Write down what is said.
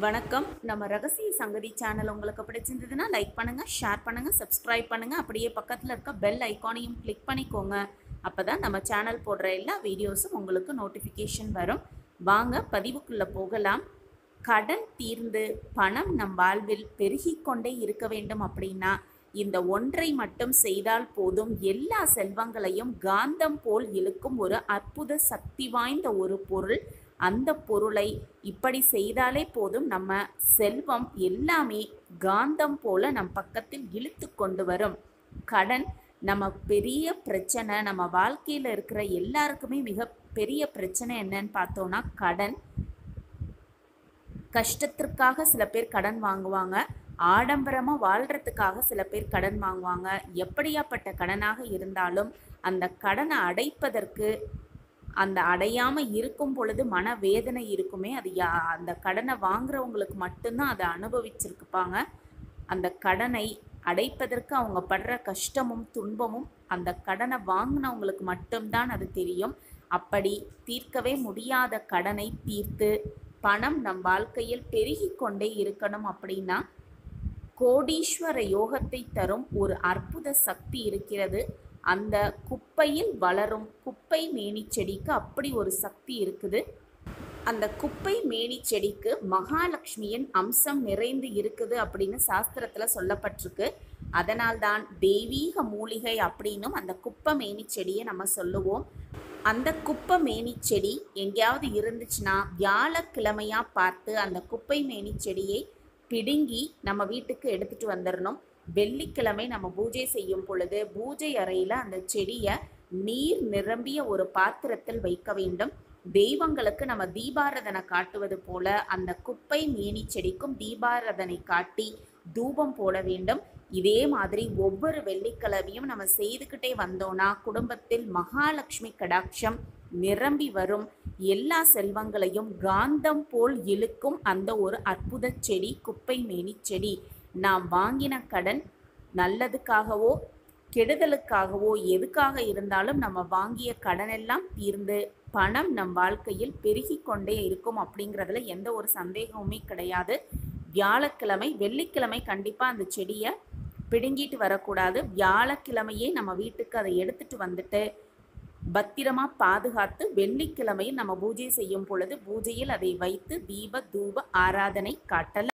வணக்கம் நம்ம ரகசிய சங்கதி சேனல் உங்களுக்கு பிடிச்சிருந்ததுன்னா லைக் பண்ணுங்க ஷேர் பண்ணுங்க சப்ஸ்கிரைப் பண்ணுங்க அப்படியே பக்கத்தில் இருக்க பெல் ஐக்கானையும் கிளிக் பண்ணிக்கோங்க அப்பதான் நம்ம சேனல் போடுற எல்லா வீடியோஸும் உங்களுக்கு நோட்டிஃபிகேஷன் வரும் வாங்க பதிவுக்குள்ள போகலாம் கடன் தீர்ந்து பணம் நம் வாழ்வில் பெருகிக் கொண்டே இருக்க வேண்டும் அப்படின்னா இந்த ஒன்றை மட்டும் செய்தால் போதும் எல்லா செல்வங்களையும் காந்தம் போல் இழுக்கும் ஒரு அற்புத சக்தி வாய்ந்த ஒரு பொருள் அந்த பொருளை இப்படி செய்தாலே போதும் நம்ம செல்வம் எல்லாமே காந்தம் போல நம் பக்கத்தில் இழுத்து கொண்டு வரும் கடன் நம்ம பெரிய பிரச்சனை நம்ம வாழ்க்கையில் இருக்கிற எல்லாருக்குமே மிக பெரிய பிரச்சனை என்னன்னு பார்த்தோம்னா கடன் கஷ்டத்திற்காக சில பேர் கடன் வாங்குவாங்க ஆடம்பரமாக வாழ்கிறதுக்காக சில பேர் கடன் வாங்குவாங்க எப்படியாப்பட்ட கடனாக இருந்தாலும் அந்த கடனை அடைப்பதற்கு அந்த அடையாமல் இருக்கும் பொழுது மனவேதனை இருக்குமே அது யா அந்த கடனை வாங்குறவங்களுக்கு மட்டும்தான் அதை அனுபவிச்சிருப்பாங்க அந்த கடனை அடைப்பதற்கு அவங்க படுற கஷ்டமும் துன்பமும் அந்த கடனை வாங்கினவங்களுக்கு மட்டும்தான் அது தெரியும் அப்படி தீர்க்கவே முடியாத கடனை தீர்த்து பணம் நம் வாழ்க்கையில் பெருகி கொண்டே இருக்கணும் அப்படின்னா கோடீஸ்வர யோகத்தை தரும் ஒரு அற்புத சக்தி இருக்கிறது அந்த குப்பையில் வளரும் குப்பை மேனி செடிக்கு அப்படி ஒரு சக்தி இருக்குது அந்த குப்பை மேனி செடிக்கு மகாலட்சுமியின் அம்சம் நிறைந்து இருக்குது அப்படின்னு சாஸ்திரத்துல சொல்லப்பட்டிருக்கு அதனால்தான் தெய்வீக மூலிகை அப்படின்னும் அந்த குப்பை மேனி செடியை நம்ம சொல்லுவோம் அந்த குப்பை மேனி செடி எங்கேயாவது இருந்துச்சுன்னா வியாழக்கிழமையா பார்த்து அந்த குப்பை மேனி செடியை பிடுங்கி நம்ம வீட்டுக்கு எடுத்துட்டு வந்துடணும் வெள்ளிக்கிழமை நம்ம பூஜை செய்யும் பொழுது பூஜை அறையில் அந்த செடியை நீர் நிரம்பிய ஒரு பாத்திரத்தில் வைக்க வேண்டும் தெய்வங்களுக்கு நம்ம தீபாரதனை காட்டுவது போல அந்த குப்பை மேனி செடிக்கும் தீபாரதனை காட்டி தூபம் போட வேண்டும் இதே மாதிரி ஒவ்வொரு வெள்ளிக்கிழமையும் நம்ம செய்துக்கிட்டே வந்தோம்னா குடும்பத்தில் மகாலட்சுமி கடாட்சம் நிரம்பி வரும் எல்லா செல்வங்களையும் காந்தம் போல் இழுக்கும் அந்த ஒரு அற்புத செடி குப்பை மேனி செடி நாம் வாங்கின கடன் நல்லதுக்காகவோ கெடுதலுக்காகவோ எதுக்காக இருந்தாலும் நம்ம வாங்கிய கடனெல்லாம் தீர்ந்து பணம் நம் வாழ்க்கையில் பெருகி கொண்டே இருக்கும் அப்படிங்கிறதுல எந்த ஒரு சந்தேகமுமே கிடையாது வியாழக்கிழமை வெள்ளிக்கிழமை கண்டிப்பாக அந்த செடியை பிடுங்கிட்டு வரக்கூடாது வியாழக்கிழமையே நம்ம வீட்டுக்கு அதை எடுத்துட்டு வந்துட்டு பத்திரமா பாதுகாத்து வெள்ளிக்கிழமையில் நம்ம பூஜை செய்யும் பொழுது பூஜையில் அதை வைத்து தீப தூப ஆராதனை காட்டலாம்